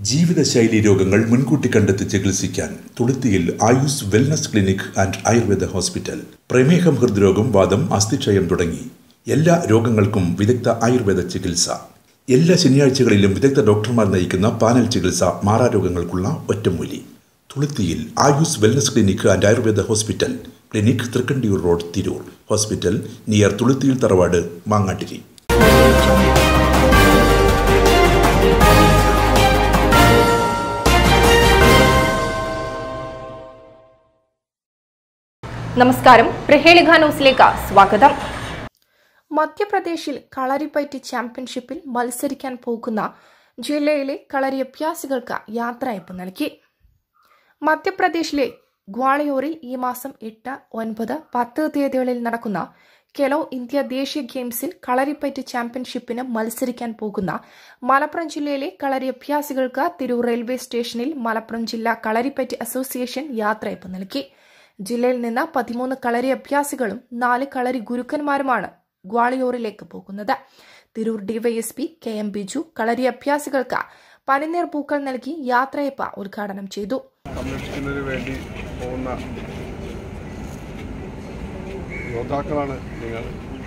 ജീവിതശൈലി രോഗങ്ങൾ മുൻകൂട്ടി കണ്ടെത്തി ചികിത്സിക്കാൻ തുളുത്തിയിൽ Ayus wellness clinic and Ayurveda hospital പ്രമേഹം ഹൃദ്രോഗം വാദം അസ്ഥിക്ഷയം തുടങ്ങി എല്ലാ രോഗങ്ങൾക്കും വിദഗ്ധ ആയുർവേദ ചികിത്സ എല്ലാ ശനിയാഴ്ചകളിലും വിദഗ്ധ ഡോക്ടർമാർ നയിക്കുന്ന പാനൽ ചികിത്സ മാറാരോഗങ്ങൾക്കുള്ള ഒറ്റമൂലി തുളുത്തിയിൽ Ayus wellness clinic and Ayurveda hospital clinic Thrikkandiyur road Tirur hospital near തുളുത്തിയിൽ തറവാട് മാങ്ങാട്ടിരി നമസ്കാരം പ്രഹേളിക ന്യൂസിലേക്ക് സ്വാഗതം മധ്യപ്രദേശിൽ കളരിപ്പയറ്റ് ചാമ്പ്യൻഷിപ്പിൽ മത്സരിക്കാൻ പോകുന്ന ജില്ലയിലെ കളരി അഭ്യാസികൾക്ക് യാത്രയപ്പ് നൽകി മധ്യപ്രദേശിലെ ഗ്വാളിയോറിൽ ഈ മാസം എട്ട് ഒൻപത് പത്ത് തീയതികളിൽ നടക്കുന്ന കെലോ ഇന്ത്യ ദേശീയ ഗെയിംസിൽ കളരിപ്പയറ്റ് ചാമ്പ്യൻഷിപ്പിന് മത്സരിക്കാൻ പോകുന്ന മലപ്പുറം ജില്ലയിലെ കളരി അഭ്യാസികൾക്ക് തിരൂർ റെയിൽവേ സ്റ്റേഷനിൽ മലപ്പുറം ജില്ലാ കളരിപ്പയറ്റ് അസോസിയേഷൻ യാത്രയപ്പ് നൽകി ജില്ലയിൽ നിന്ന് പതിമൂന്ന് കളരി അഭ്യാസികളും നാല് കളരി ഗുരുക്കന്മാരുമാണ് ഗ്വാളിയോറിലേക്ക് പോകുന്നത് Tirur DySP K M Biju kalari അഭ്യാസികൾക്ക് പനിനീർ പൂക്കൾ നൽകി യാത്രയപ്പ് ഉദ്ഘാടനം ചെയ്തു സംരക്ഷിക്കുന്നതിന് വേണ്ടി പോകുന്ന യോദ്ധാക്കളാണ് നിങ്ങൾ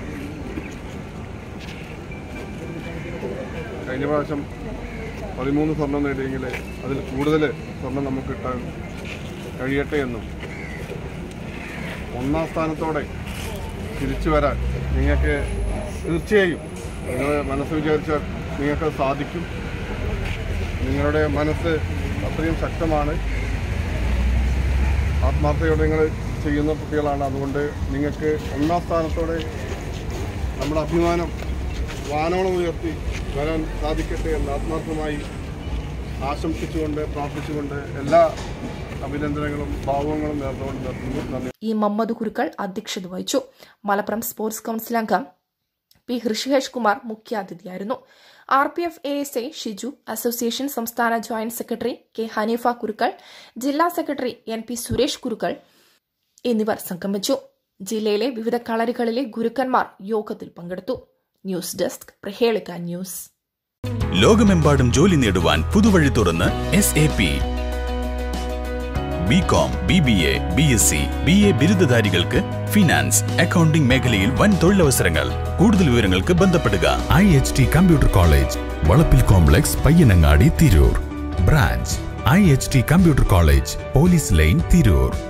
കഴിഞ്ഞ പ്രാവശ്യം പതിമൂന്ന് സ്വർണം നേടിയെങ്കിൽ അതിൽ കൂടുതൽ സ്വർണം നമുക്ക് കിട്ടാൻ കഴിയട്ടെ എന്നും ഒന്നാം സ്ഥാനത്തോടെ തിരിച്ചു വരാൻ നിങ്ങൾക്ക് തീർച്ചയായും നിങ്ങൾ മനസ്സ് വിചാരിച്ചാൽ നിങ്ങൾക്ക് സാധിക്കും നിങ്ങളുടെ മനസ്സ് അത്രയും ശക്തമാണ് ആത്മാർത്ഥയോടെ നിങ്ങൾ ചെയ്യുന്ന കുട്ടികളാണ് അതുകൊണ്ട് നിങ്ങൾക്ക് ഒന്നാം സ്ഥാനത്തോടെ നമ്മുടെ അഭിമാനം വാനോളം ഉയർത്തി വരാൻ സാധിക്കട്ടെ എന്ന് ആത്മാർത്ഥമായി ആശംസിച്ചുകൊണ്ട് പ്രാർത്ഥിച്ചുകൊണ്ട് എല്ലാ അഭിനന്ദനങ്ങളും ഭാവങ്ങളും നേർന്നുകൊണ്ട് നിർത്തുന്നു നന്ദി ഇ മമ്മദ് കുരുക്കൾ അധ്യക്ഷത വഹിച്ചു മലപ്പുറം സ്പോർട്സ് കൌൺസിൽ അംഗം പി ഹൃഷികേഷ് കുമാർ മുഖ്യാതിഥിയായിരുന്നു R P F A S I Shiju association സംസ്ഥാന joint secretary K Haneefa Kurukkal ജില്ലാ സെക്രട്ടറി എൻ പി സുരേഷ് കുരുക്കൾ എന്നിവർ സംഗമിച്ചു ജില്ലയിലെ വിവിധ കളരികളിലെ ഗുരുക്കന്മാർ യോഗത്തിൽ പങ്കെടുത്തു ന്യൂസ് ഡെസ്ക് പ്രഹേളിക ന്യൂസ് ലോകമെമ്പാടും ജോലി നേടുവാൻ പുതുവഴി തുറന്ന് S A P B com B B A B S C B A ബിരുദധാരികൾക്ക് ഫിനാൻസ് അക്കൗണ്ടിംഗ് മേഖലയിൽ വൻ തൊഴിലവസരങ്ങൾ കൂടുതൽ വിവരങ്ങൾക്ക് ബന്ധപ്പെടുക I H T computer college വളപ്പിൽ complex Payyanangadi Tirur branch I H T computer college police line Tirur